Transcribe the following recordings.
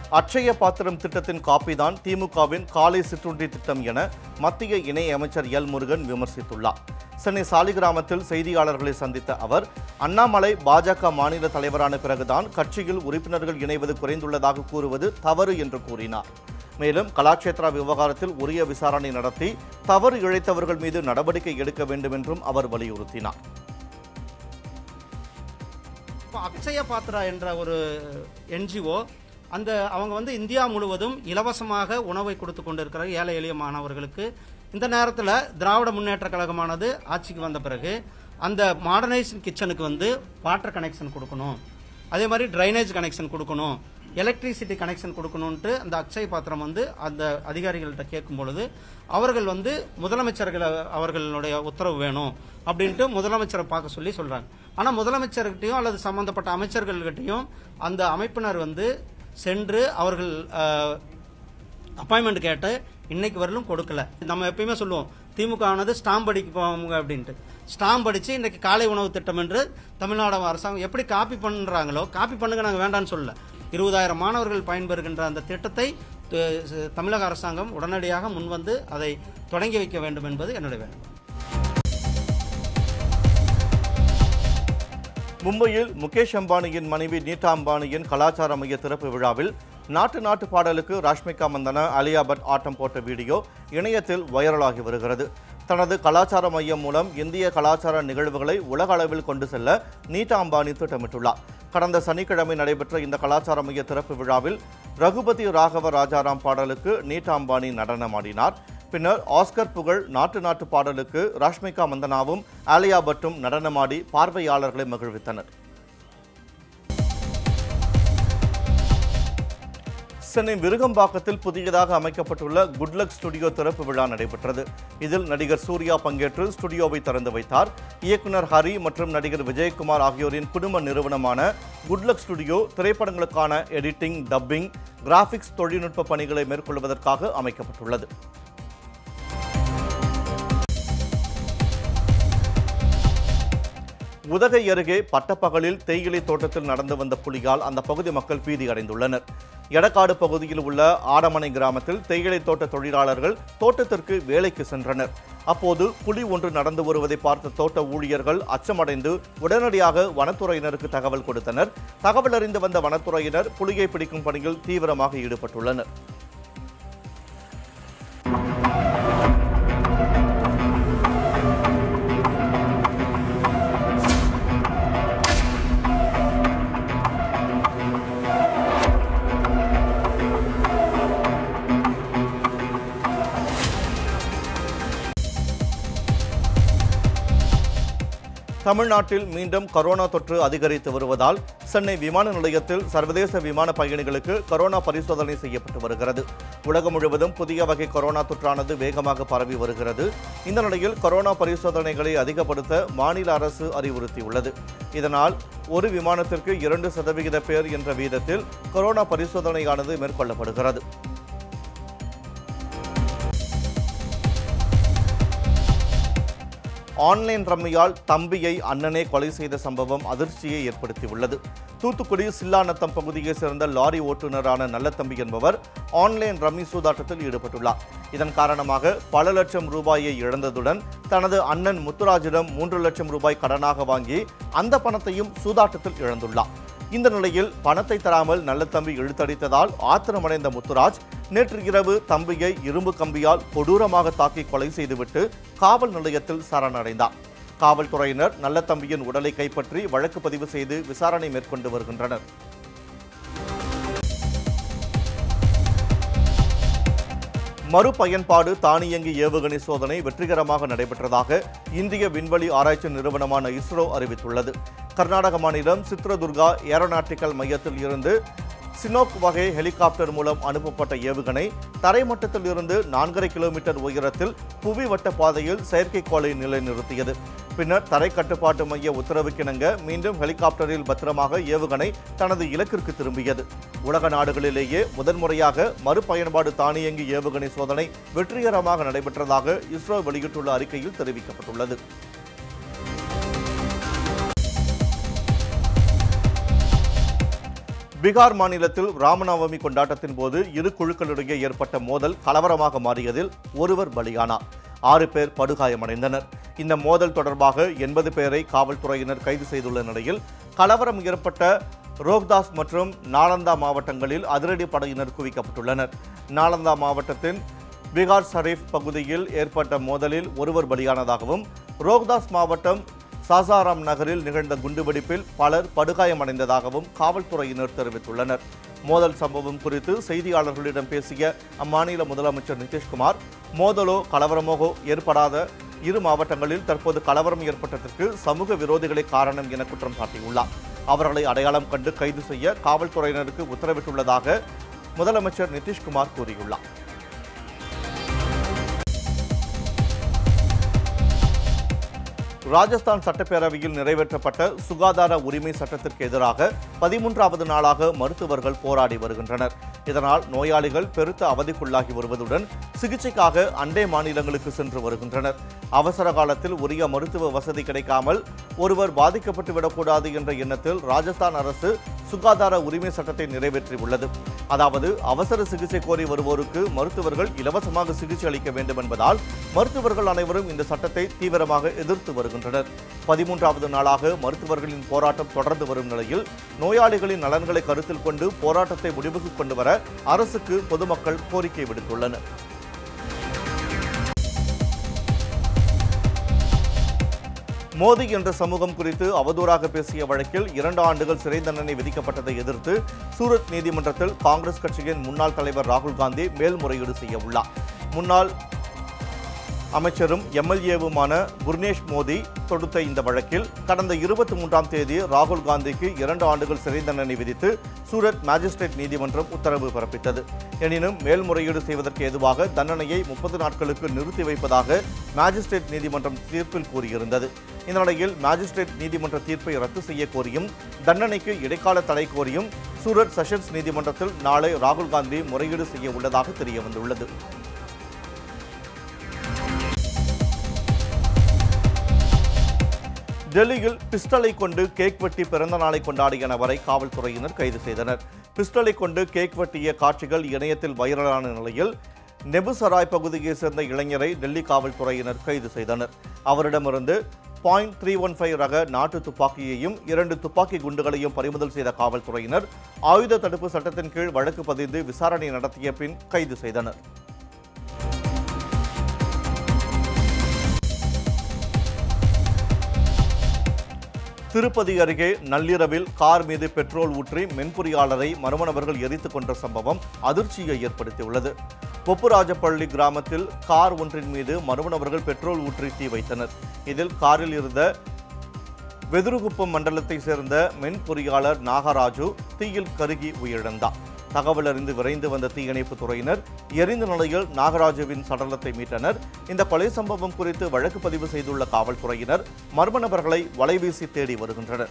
அட்சய பாத்திரம் திட்டத்தின் காப்பிதான் திமுகவின் காலை சிற்றுண்டி திட்டம் என மத்திய இணை அமைச்சர் எல் முருகன் விமர்சித்துள்ளார் சென்னை சாலிகிராமத்தில் செய்தியாளர்களை சந்தித்த அவர் அண்ணாமலை பாஜக மாநில தலைவரான பிறகுதான் கட்சியில் உறுப்பினர்கள் இணைவது குறைந்துள்ளதாக கூறுவது தவறு என்று கூறினார் மேலும் கலாட்சேத்ரா விவகாரத்தில் உரிய விசாரணை நடத்தி தவறு இழைத்தவர்கள் மீது நடவடிக்கை எடுக்க வேண்டும் என்றும் அவர் வலியுறுத்தினார் இப்போ அக்ஷய பாத்ரா என்ற ஒரு என்ஜிஓ அந்த அவங்க வந்து இந்தியா முழுவதும் இலவசமாக உணவை கொடுத்து கொண்டிருக்கிற ஏழை எளிய மாணவர்களுக்கு இந்த நேரத்தில் திராவிட முன்னேற்ற கழகமானது ஆட்சிக்கு வந்த பிறகு அந்த மாடர்னைசேஷன் கிச்சனுக்கு வந்து வாட்டர் கனெக்ஷன் கொடுக்கணும் அதே மாதிரி ட்ரைனேஜ் கனெக்ஷன் கொடுக்கணும் எலக்ட்ரிசிட்டி கனெக்ஷன் கொடுக்கணுன்ட்டு அந்த அக்ஷய பாத்திரம் வந்து அந்த அதிகாரிகள்கிட்ட கேட்கும் பொழுது அவர்கள் வந்து முதலமைச்சர்கள் அவர்களுடைய உத்தரவு வேணும் அப்படின்ட்டு முதலமைச்சரை பார்க்க சொல்லி சொல்றாங்க ஆனா முதலமைச்சர்கிட்டையும் அல்லது சம்பந்தப்பட்ட அமைச்சர்கள்கிட்டையும் அந்த அமைப்பினர் வந்து சென்று அவர்கள் அப்பாயின்மெண்ட் கேட்டு இன்னைக்கு வரலும் கொடுக்கல நம்ம எப்பயுமே சொல்லுவோம் திமுக ஆனது ஸ்டாம்ப் அடிப்பாங்க அப்படின்ட்டு ஸ்டாம்ப் அடிச்சு இன்னைக்கு காலை உணவு திட்டம் என்று தமிழ்நாடு அரசாங்கம் எப்படி காப்பி பண்றாங்களோ காப்பி பண்ணுங்க நாங்கள் வேண்டாம்னு சொல்லல இருபதாயிரம் மாணவர்கள் பயன்பெறுகின்ற அந்த திட்டத்தை து- தமிழக அரசாங்கம் உடனடியாக முன்வந்து அதை தொடங்கி வைக்க வேண்டும் என்பது என்னுடைய வேண்டுகோள் மும்பையில் முகேஷ் அம்பானியின் மனைவி நீட்டா அம்பானியின் கலாச்சார மைய திறப்பு விழாவில் நாட்டு நாட்டு பாடலுக்கு ராஷ்மிகா மந்தனா அலியா பட் ஆட்டம் போட்ட வீடியோ இணையத்தில் வைரலாகி வருகிறது தனது கலாச்சார மையம் மூலம் இந்திய கலாச்சார நிகழ்வுகளை உலக அளவில் கொண்டு செல்ல நீட்டா அம்பானி திட்டமிட்டுள்ளார் கடந்த சனிக்கிழமை நடைபெற்ற இந்த கலாச்சார மைய திறப்பு விழாவில் ரகுபதி ராகவ ராஜாராம் பாடலுக்கு நீட்டா அம்பானி நடனமாடினார் பின்னர் ஆஸ்கர் புகழ் நாட்டு நாட்டு பாடலுக்கு ராஷ்மிகா மந்தனாவும் ஆலியா பட்டும் நடனமாடி பார்வையாளர்களை மகிழ்வித்தனர் சென்னை விருகம்பாக்கத்தில் புதியதாக அமைக்கப்பட்டுள்ள குட்லக் ஸ்டுடியோ திறப்பு விழா நடைபெற்றது இதில் நடிகர் சூர்யா பங்கேற்று ஸ்டுடியோவை திறந்து வைத்தார் இயக்குனர் ஹரி மற்றும் நடிகர் விஜயகுமார் ஆகியோரின் குடும்ப நிறுவனமான குட்லக் ஸ்டுடியோ திரைப்படங்களுக்கான எடிட்டிங் டப்பிங் கிராபிக்ஸ் தொழில்நுட்ப பணிகளை மேற்கொள்வதற்காக அமைக்கப்பட்டுள்ளது உதகை அருகே பட்டப்பகலில் தேயிலை தோட்டத்தில் நடந்து வந்த புலியால் அந்த பகுதி மக்கள் பீதி அடைந்துள்ளனர் எடக்காடு பகுதியில் உள்ள ஆடமனை கிராமத்தில் தேயிலை தோட்ட தொழிலாளர்கள் தோட்டத்திற்கு வேலைக்கு சென்றனர் அப்போது புலி ஒன்று நடந்து வருவதை பார்த்த தோட்ட ஊழியர்கள் அச்சமடைந்து உடனடியாக வனத்துறையினருக்கு தகவல் கொடுத்தனர் தகவல் அறிந்து வந்த வனத்துறையினர் புலியை பிடிக்கும் பணியில் தீவிரமாக ஈடுபட்டுள்ளனர் தமிழ்நாட்டில் மீண்டும் கரோனா தொற்று அதிகரித்து வருவதால் சென்னை விமான நிலையத்தில் சர்வதேச விமான பயணிகளுக்கு கரோனா பரிசோதனை செய்யப்பட்டு வருகிறது உலகம் முழுவதும் புதிய வகை கரோனா தொற்றானது வேகமாக பரவி வருகிறது இந்த நிலையில் கரோனா பரிசோதனைகளை அதிகப்படுத்த மாநில அரசு அறிவுறுத்தியுள்ளது இதனால் ஒரு விமானத்திற்கு இரண்டு சதவிகித பேர் என்ற வீதத்தில் கரோனா பரிசோதனையானது மேற்கொள்ளப்படுகிறது ஆன்லைன் ரம்மியால் தம்பியை அண்ணனே கொலை செய்த சம்பவம் அதிர்ச்சியை ஏற்படுத்தியுள்ளது தூத்துக்குடி சில்லாநத்தம் பகுதியைச் சேர்ந்த லாரி ஓட்டுநரான நல்லத்தம்பி என்பவர் ஆன்லைன் ரம்மி சூதாட்டத்தில் ஈடுபட்டுள்ளார் இதன் காரணமாக பல லட்சம் ரூபாயை இழந்ததுடன் தனது அண்ணன் முத்துராஜிடம் மூன்று லட்சம் ரூபாய் கடனாக வாங்கி அந்த பணத்தையும் சூதாட்டத்தில் இழந்துள்ளார் இந்த நிலையில் பணத்தை தராமல் நல்லத்தம்பி இழுத்தடித்ததால் ஆத்திரமடைந்த முத்துராஜ் நேற்று இரவு தம்பியை இரும்பு கம்பியால் கொடூரமாக தாக்கி கொலை செய்துவிட்டு காவல் நிலையத்தில் சரணடைந்தார் காவல்துறையினர் நல்லத்தம்பியின் உடலை கைப்பற்றி வழக்கு பதிவு செய்து விசாரணை மேற்கொண்டு வருகின்றனர் மறுபயன்பாடு தானியங்கி ஏவுகணை சோதனை வெற்றிகரமாக நடைபெற்றதாக இந்திய விண்வெளி ஆராய்ச்சி நிறுவனமான இஸ்ரோ அறிவித்துள்ளது கர்நாடக மாநிலம் சித்ரதுர்கா ஏரோநாட்டிக்கல் மையத்தில் இருந்து சினோக் வகை ஹெலிகாப்டர் மூலம் அனுப்பப்பட்ட ஏவுகணை தரைமட்டத்தில் இருந்து நான்கரை கிலோமீட்டர் உயரத்தில் புவி வட்ட பாதையில் செயற்கைக்கோளை நிலைநிறுத்தியது பின்னர் தரை கட்டுப்பாட்டு மைய உத்தரவுக்கிணங்க மீண்டும் ஹெலிகாப்டரில் பத்திரமாக ஏவுகணை தனது இலக்கிற்கு திரும்பியது உலக நாடுகளிலேயே முதன்முறையாக மறுபயன்பாடு தானியங்கி ஏவுகணை சோதனை வெற்றிகரமாக நடைபெற்றதாக இஸ்ரோ வெளியிட்டுள்ள அறிக்கையில் தெரிவிக்கப்பட்டுள்ளது பீகார் மாநிலத்தில் ராமநவமி கொண்டாட்டத்தின் போது இரு குழுக்களிடையே ஏற்பட்ட மோதல் கலவரமாக மாறியதில் ஒருவர் பலியானார் ஆறு பேர் படுகாயமடைந்தனர் இந்த மோதல் தொடர்பாக எண்பது பேரை காவல்துறையினர் கைது செய்துள்ள நிலையில் கலவரம் ஏற்பட்ட ரோஹ்தாஸ் மற்றும் நாலந்தா மாவட்டங்களில் அதிரடி படையினர் குவிக்கப்பட்டுள்ளனர் நாலந்தா மாவட்டத்தின் பீகார் ஷரீஃப் பகுதியில் ஏற்பட்ட மோதலில் ஒருவர் பலியானதாகவும் ரோஹ்தாஸ் மாவட்டம் சாசாராம் நகரில் நிகழ்ந்த குண்டுவெடிப்பில் பலர் படுகாயமடைந்ததாகவும் காவல்துறையினர் தெரிவித்துள்ளனர் மோதல் சம்பவம் குறித்து செய்தியாளர்களிடம் பேசிய அம்மாநில முதலமைச்சர் நிதிஷ்குமார் மோதலோ கலவரமோ ஏற்படாத இரு மாவட்டங்களில் தற்போது கலவரம் ஏற்பட்டதற்கு சமூக விரோதிகளே காரணம் என குற்றம் சாட்டியுள்ளார் அவர்களை அடையாளம் கண்டு கைது செய்ய காவல்துறையினருக்கு உத்தரவிட்டுள்ளதாக முதலமைச்சர் நிதிஷ்குமார் கூறியுள்ளார் ராஜஸ்தான் சட்டப்பேரவையில் நிறைவேற்றப்பட்ட சுகாதார உரிமை சட்டத்திற்கு எதிராக பதிமூன்றாவது நாளாக மருத்துவர்கள் போராடி வருகின்றனர் இதனால் நோயாளிகள் பெருத்த அவதிக்குள்ளாகி வருவதுடன் சிகிச்சைக்காக அண்டை மாநிலங்களுக்கு சென்று வருகின்றனர் அவசர காலத்தில் உரிய மருத்துவ வசதி கிடைக்காமல் ஒருவர் பாதிக்கப்பட்டு விடக்கூடாது என்ற எண்ணத்தில் ராஜஸ்தான் அரசு சுகாதார உரிமை சட்டத்தை நிறைவேற்றியுள்ளது அதாவது அவசர சிகிச்சை கோரி வருவோருக்கு மருத்துவர்கள் இலவசமாக சிகிச்சை அளிக்க வேண்டும் என்பதால் மருத்துவர்கள் அனைவரும் இந்த சட்டத்தை தீவிரமாக எதிர்த்து வருகின்றனர் பதிமூன்றாவது நாளாக மருத்துவர்களின் போராட்டம் தொடர்ந்து வரும் நிலையில் நோயாளிகளின் நலன்களை கருத்தில் கொண்டு போராட்டத்தை முடிவுக்கு கொண்டு வர அரசுக்கு பொதுமக்கள் கோரிக்கை விடுத்துள்ளனர் மோடி என்ற சமூகம் குறித்து அவதூறாக பேசிய வழக்கில் இரண்டு ஆண்டுகள் சிறை தண்டனை விதிக்கப்பட்டதை எதிர்த்து சூரத் நீதிமன்றத்தில் காங்கிரஸ் கட்சியின் முன்னாள் தலைவர் ராகுல் காந்தி மேல்முறையீடு செய்ய உள்ளார் முன்னாள் அமைச்சரும் எம்எல்ஏவுமான குர்னேஷ் மோடி தொடுத்த இந்த வழக்கில் கடந்த இருபத்தி மூன்றாம் தேதி ராகுல் காந்திக்கு இரண்டு ஆண்டுகள் சிறை தண்டனை விதித்து சூரத் மேஜிஸ்ட்ரேட் நீதிமன்றம் உத்தரவு பிறப்பித்தது எனினும் மேல்முறையீடு செய்வதற்கு ஏதுவாக தண்டனையை முப்பது நாட்களுக்கு நிறுத்தி வைப்பதாக மேஜிஸ்ட்ரேட் நீதிமன்றம் தீர்ப்பில் கூறியிருந்தது இந்த நிலையில் மேஜிஸ்ட்ரேட் நீதிமன்ற தீர்ப்பை ரத்து செய்ய கோரியும் தண்டனைக்கு இடைக்கால தடை கோரியும் சூரத் செஷன்ஸ் நீதிமன்றத்தில் நாளை ராகுல் காந்தி முறையீடு செய்ய உள்ளதாக தெரியவந்துள்ளது டெல்லியில் பிஸ்டலை கொண்டு கேக் வெட்டி பிறந்த நாளை கொண்டாடிய நபரை காவல்துறையினர் கைது செய்தனர் பிஸ்டலை கொண்டு கேக் வெட்டிய காட்சிகள் இணையத்தில் வைரலான நிலையில் நெபுசராய் பகுதியைச் சேர்ந்த இளைஞரை டெல்லி காவல்துறையினர் கைது செய்தனர் அவரிடமிருந்து பாயிண்ட் த்ரீ ஒன் ஃபைவ் ரக நாட்டு துப்பாக்கியையும் இரண்டு துப்பாக்கி குண்டுகளையும் பறிமுதல் செய்த காவல்துறையினர் ஆயுத தடுப்பு சட்டத்தின் கீழ் வழக்கு பதிந்து விசாரணை நடத்திய பின் கைது செய்தனர் திருப்பதி அருகே நள்ளிரவில் கார் மீது பெட்ரோல் ஊற்றி மென்பொறியாளரை மர்ம நபர்கள் எரித்துக் கொன்ற சம்பவம் அதிர்ச்சியை ஏற்படுத்தியுள்ளது பொப்புராஜப்பள்ளி கிராமத்தில் கார் ஒன்றின் மீது மர்ம நபர்கள் பெட்ரோல் ஊற்றி தீ வைத்தனர் இதில் காரில் இருந்த வெதுருகுப்பம் மண்டலத்தைச் சேர்ந்த மென் பொறியாளர் நாகராஜு தீயில் கருகி உயிரிழந்தார் தகவல் அறிந்து விரைந்து வந்த தீயணைப்பு துறையினர் எரிந்த நிலையில் நாகராஜுவின் சடலத்தை மீட்டனர் இந்த கொலை சம்பவம் குறித்து வழக்கு பதிவு செய்துள்ள காவல்துறையினர் மர்ம நபர்களை வலைவீசி தேடி வருகின்றனர்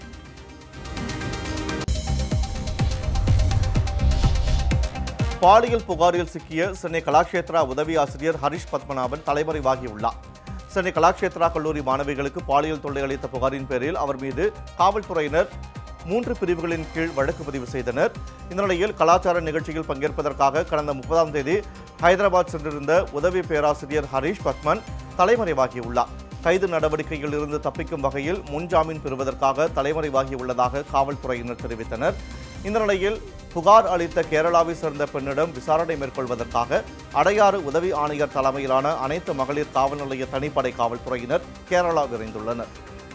பாலியல் புகாரில் சிக்கிய சென்னை கலாக்ஷேத்ரா உதவி ஆசிரியர் ஹரிஷ் பத்மநாபன் தலைமறைவாகியுள்ளார் சென்னை கலாக்ஷேத்ரா கல்லூரி மாணவிகளுக்கு பாலியல் தொல்லை அளித்த புகாரின் பேரில் அவர் மீது காவல்துறையினர் மூன்று பிரிவுகளின் கீழ் வழக்கு பதிவு செய்தனர் இந்த நிலையில் கலாச்சார நிகழ்ச்சியில் பங்கேற்பதற்காக கடந்த முப்பதாம் தேதி ஹைதராபாத் சென்றிருந்த உதவி பேராசிரியர் ஹரீஷ் பத்மன் தலைமறைவாகியுள்ளார் கைது நடவடிக்கையில் இருந்து தப்பிக்கும் வகையில் முன்ஜாமீன் பெறுவதற்காக தலைமறைவாகியுள்ளதாக காவல்துறையினர் தெரிவித்தனர் இந்த நிலையில் புகார் அளித்த கேரளாவை சேர்ந்த பெண்ணிடம் விசாரணை மேற்கொள்வதற்காக அடையாறு உதவி ஆணையர் தலைமையிலான அனைத்து மகளிர் காவல் நிலைய தனிப்படை காவல்துறையினர் கேரளா விரைந்துள்ளனர்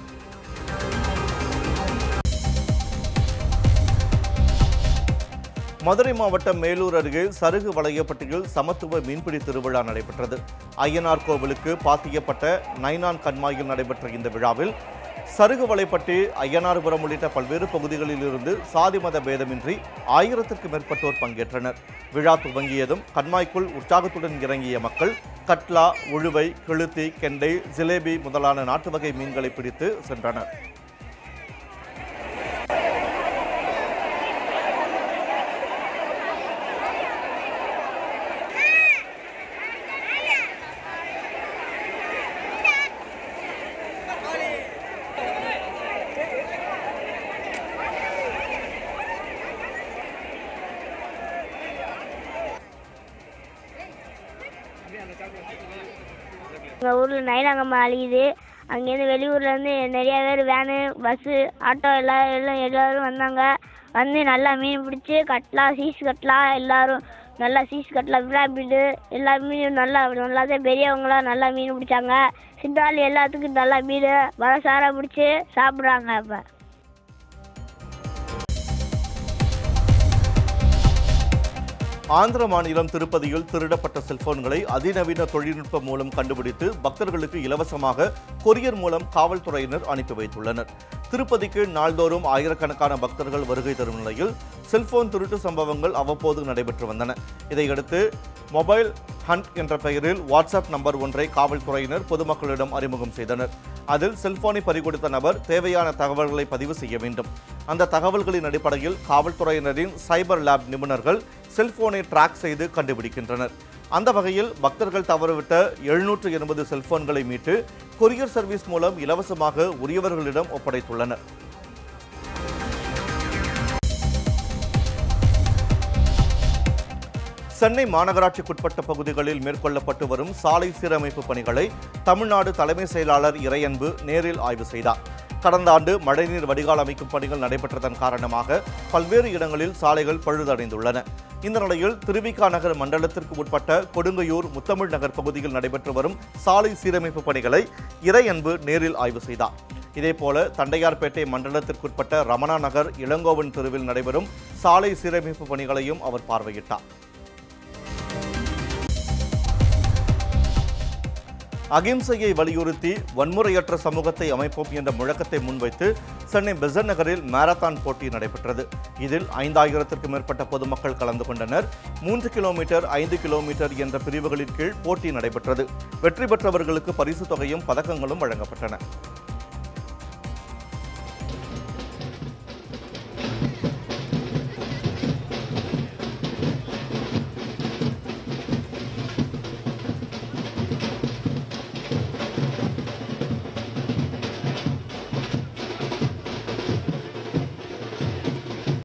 மதுரை மாவட்டம் மேலூர் அருகே சருகு வளையப்பட்டியில் சமத்துவ மீன்பிடி திருவிழா நடைபெற்றது ஐயனார் கோவிலுக்கு பாத்தியப்பட்ட நைனான் கண்மாயில் நடைபெற்ற இந்த விழாவில் சருகு வலைப்பட்டி ஐயனார்புரம் உள்ளிட்ட பல்வேறு பகுதிகளில் இருந்து சாதி மத பேதமின்றி ஆயிரத்திற்கு மேற்பட்டோர் பங்கேற்றனர் விழா துவங்கியதும் கண்மாய்க்குள் உற்சாகத்துடன் இறங்கிய மக்கள் கட்லா உழுவை கிழுத்தி கெண்டை ஜிலேபி முதலான நாட்டு வகை மீன்களை பிடித்து சென்றனர் எங்கள் ஊரில் நைலாங்கம்மா அழியுது அங்கேருந்து வெளியூர்லேருந்து நிறைய பேர் வேனு பஸ்ஸு ஆட்டோ எல்லாம் எல்லாம் எல்லோரும் வந்தாங்க வந்து நல்லா மீன் பிடிச்சி கட்லா சீஸ் கட்லா எல்லாரும் நல்லா சீஸ் கட்லா விழாப்பீடு எல்லா மீனும் நல்லா நல்லா தான் பெரியவங்களாம் நல்லா மீன் பிடிச்சாங்க சிந்தாள் எல்லாத்துக்கும் நல்லா மீன் மனசார பிடிச்சி சாப்பிட்றாங்க இப்போ ஆந்திர மாநிலம் திருப்பதியில் திருடப்பட்ட செல்போன்களை அதிநவீன தொழில்நுட்பம் மூலம் கண்டுபிடித்து பக்தர்களுக்கு இலவசமாக கொரியர் மூலம் காவல்துறையினர் அனுப்பி வைத்துள்ளனர் திருப்பதிக்கு நாள்தோறும் ஆயிரக்கணக்கான பக்தர்கள் வருகை தரும் நிலையில் செல்போன் திருட்டு சம்பவங்கள் அவ்வப்போது நடைபெற்று வந்தன இதையடுத்து மொபைல் ஹண்ட் என்ற பெயரில் வாட்ஸ்அப் நம்பர் ஒன்றை காவல்துறையினர் பொதுமக்களிடம் அறிமுகம் செய்தனர் அதில் செல்போனை பறிகொடுத்த நபர் தேவையான தகவல்களை பதிவு செய்ய வேண்டும் அந்த தகவல்களின் அடிப்படையில் காவல்துறையினரின் சைபர் லேப் நிபுணர்கள் செல்போனை ட்ராக் செய்து கண்டுபிடிக்கின்றனர் அந்த வகையில் பக்தர்கள் தவறவிட்ட எழுநூற்று எண்பது செல்போன்களை மீட்டு கொரியர் சர்வீஸ் மூலம் இலவசமாக உரியவர்களிடம் ஒப்படைத்துள்ளனர் சென்னை மாநகராட்சிக்குட்பட்ட பகுதிகளில் மேற்கொள்ளப்பட்டு வரும் சாலை சீரமைப்பு பணிகளை தமிழ்நாடு தலைமை செயலாளர் இறையன்பு நேரில் ஆய்வு செய்தார் கடந்த ஆண்டு மழைநீர் வடிகால் அமைக்கும் பணிகள் நடைபெற்றதன் காரணமாக பல்வேறு இடங்களில் சாலைகள் பழுதடைந்துள்ளன இந்த நிலையில் திருவிகா நகர் மண்டலத்திற்கு உட்பட்ட கொடுங்கையூர் முத்தமிழ் நகர் பகுதியில் நடைபெற்று வரும் சாலை சீரமைப்பு பணிகளை இறையன்பு நேரில் ஆய்வு செய்தார் இதேபோல தண்டையார்பேட்டை மண்டலத்திற்குட்பட்ட ரமணா நகர் இளங்கோவன் தெருவில் நடைபெறும் சாலை சீரமைப்பு பணிகளையும் அவர் பார்வையிட்டார் அகிம்சையை வலியுறுத்தி வன்முறையற்ற சமூகத்தை அமைப்போம் என்ற முழக்கத்தை முன்வைத்து சென்னை பெசன் நகரில் மாரத்தான் போட்டி நடைபெற்றது இதில் ஐந்தாயிரத்திற்கும் மேற்பட்ட பொதுமக்கள் கலந்து கொண்டனர் மூன்று கிலோமீட்டர் ஐந்து கிலோமீட்டர் என்ற பிரிவுகளின் கீழ் போட்டி நடைபெற்றது வெற்றி பெற்றவர்களுக்கு பரிசு தொகையும் பதக்கங்களும் வழங்கப்பட்டன